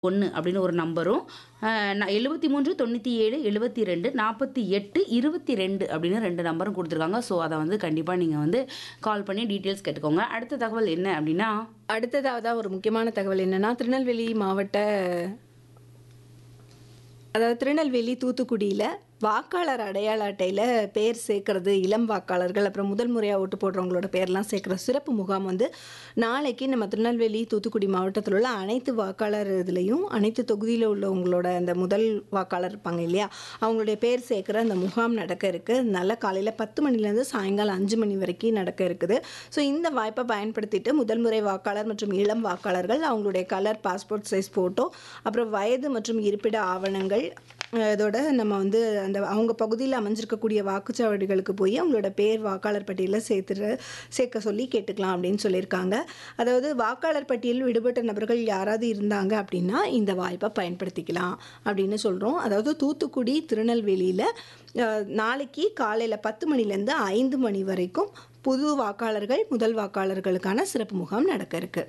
ஒன்று அப்படின்னு ஒரு நம்பரும் எழுபத்தி மூன்று தொண்ணூற்றி ஏழு எழுபத்தி ரெண்டு நாற்பத்தி எட்டு இருபத்தி ரெண்டு அப்படின்னு ரெண்டு நம்பரும் கொடுத்துருக்காங்க ஸோ அதை வந்து கண்டிப்பாக நீங்கள் வந்து கால் பண்ணி டீட்டெயில்ஸ் கேட்டுக்கோங்க அடுத்த தகவல் என்ன அப்படின்னா அடுத்ததாக ஒரு முக்கியமான தகவல் என்னன்னா திருநெல்வேலி மாவட்ட அதாவது திருநெல்வேலி தூத்துக்குடியில் வாக்காளர் அடையாள அட்டையில் பேர் சேர்க்கறது இளம் வாக்காளர்கள் அப்புறம் முதல் முறையாக ஓட்டு போடுறவங்களோட பேர்லாம் சேர்க்குற சிறப்பு முகாம் வந்து நாளைக்கு நம்ம திருநெல்வேலி தூத்துக்குடி மாவட்டத்தில் உள்ள அனைத்து வாக்காளர் இதுலேயும் அனைத்து தொகுதியில் உள்ளவங்களோட அந்த முதல் வாக்காளர் இருப்பாங்க இல்லையா அவங்களுடைய பேர் சேர்க்குற அந்த முகாம் நடக்க இருக்குது நல்ல காலையில் பத்து மணிலேருந்து சாயங்காலம் அஞ்சு மணி வரைக்கும் நடக்க இருக்குது ஸோ இந்த வாய்ப்பை பயன்படுத்திட்டு முதல் முறை வாக்காளர் மற்றும் இளம் வாக்காளர்கள் அவங்களுடைய கலர் பாஸ்போர்ட் சைஸ் ஃபோட்டோ அப்புறம் வயது மற்றும் இருப்பிட ஆவணங்கள் அஹ் இதோட நம்ம வந்து அந்த அவங்க பகுதியில் அமைஞ்சிருக்கக்கூடிய வாக்குச்சாவடிகளுக்கு போய் அவங்களோட பேர் வாக்காளர் பட்டியலில் சேர்த்துற சேர்க்க சொல்லி கேட்டுக்கலாம் அப்படின்னு சொல்லியிருக்காங்க அதாவது வாக்காளர் பட்டியலில் விடுபட்ட நபர்கள் யாராவது இருந்தாங்க அப்படின்னா இந்த வாய்ப்பை பயன்படுத்திக்கலாம் அப்படின்னு சொல்கிறோம் அதாவது தூத்துக்குடி திருநெல்வேலியில் அஹ், நாளைக்கு காலையில் பத்து மணிலேருந்து ஐந்து மணி வரைக்கும் புது வாக்காளர்கள் முதல் வாக்காளர்களுக்கான சிறப்பு முகாம் நடக்க இருக்கு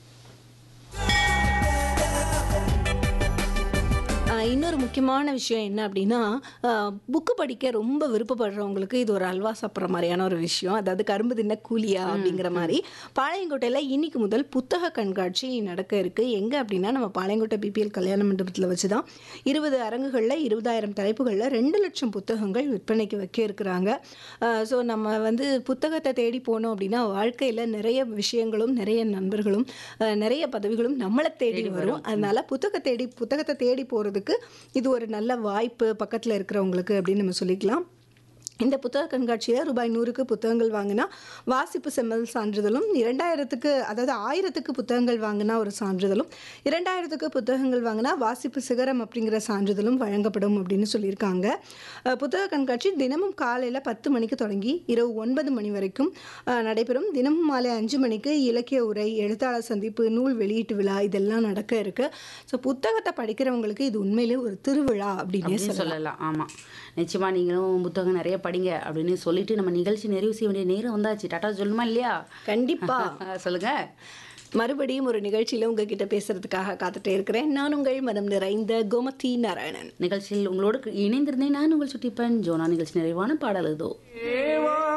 ஆஹ் இன்னொரு முக்கியமான விஷயம் என்ன அப்படின்னா புக்கு படிக்க ரொம்ப விருப்பப்படுறவங்களுக்கு இது ஒரு அல்வா சாப்பிட்ற மாதிரியான ஒரு விஷயம் அதாவது கரும்பு தின்ன கூலியா அப்படிங்கிற மாதிரி பாளையங்கோட்டையில் இன்னைக்கு முதல் புத்தக கண்காட்சி நடக்க இருக்கு எங்கே அப்படின்னா நம்ம பாளையங்கோட்டை பிபிஎல் கல்யாண மண்டபத்தில் வச்சு தான் இருபது அரங்குகளில் இருபதாயிரம் தலைப்புகளில் ரெண்டு லட்சம் புத்தகங்கள் விற்பனைக்கு வைக்க இருக்கிறாங்க ஸோ நம்ம வந்து புத்தகத்தை தேடி போனோம் அப்படின்னா வாழ்க்கையில் நிறைய விஷயங்களும் நிறைய நண்பர்களும் ஆஹ் நிறைய பதவிகளும் நம்மளை தேடி வரும் அதனால புத்தக தேடி புத்தகத்தை தேடி போகிறதுக்கு இது ஒரு நல்ல வாய்ப்பு பக்கத்தில் இருக்கிறவங்களுக்கு அப்படின்னு நம்ம சொல்லிக்கலாம் இந்த புத்தக கண்காட்சியில் ரூபாய் நூறுக்கு புத்தகங்கள் வாங்கினா வாசிப்பு செம்மல் சான்றிதழும் இரண்டாயிரத்துக்கு அதாவது ஆயிரத்துக்கு புத்தகங்கள் வாங்கினா ஒரு சான்றிதழும் இரண்டாயிரத்துக்கு புத்தகங்கள் வாங்கினா வாசிப்பு சிகரம் அப்படிங்கிற சான்றிதழும் வழங்கப்படும் அப்படின்னு சொல்லியிருக்காங்க அஹ் புத்தக கண்காட்சி தினமும் காலையில் பத்து மணிக்கு தொடங்கி இரவு ஒன்பது மணி வரைக்கும் அஹ், நடைபெறும் தினமும் மாலை அஞ்சு மணிக்கு இலக்கிய உரை எழுத்தாளர் சந்திப்பு நூல் வெளியீட்டு விழா இதெல்லாம் நடக்க இருக்கு ஸோ புத்தகத்தை படிக்கிறவங்களுக்கு இது உண்மையிலே ஒரு திருவிழா அப்படின்னே அப்படின்னு சொல்லலாம் சொல்லலாம் ஆமாம் நிச்சயமா நீங்களும் புத்தகம் நிறைய படிங்க அப்படின்னு சொல்லிட்டு நம்ம நிகழ்ச்சி நிறைவு செய்ய வேண்டிய நேரம் வந்தாச்சு டாட்டா சொல்லணுமா இல்லையா கண்டிப்பா சொல்லுங்க மறுபடியும் ஒரு நிகழ்ச்சியில உங்ககிட்ட பேசுறதுக்காக காத்துட்டே இருக்கிறேன் நான் உங்கள் மனம் நிறைந்த கோமதி நாராயணன் நிகழ்ச்சியில் உங்களோடு இணைந்திருந்தேன் நான் உங்கள் சுட்டிப்பன் ஜோனா நிகழ்ச்சி நிறைவான பாடல் இதோ ஏ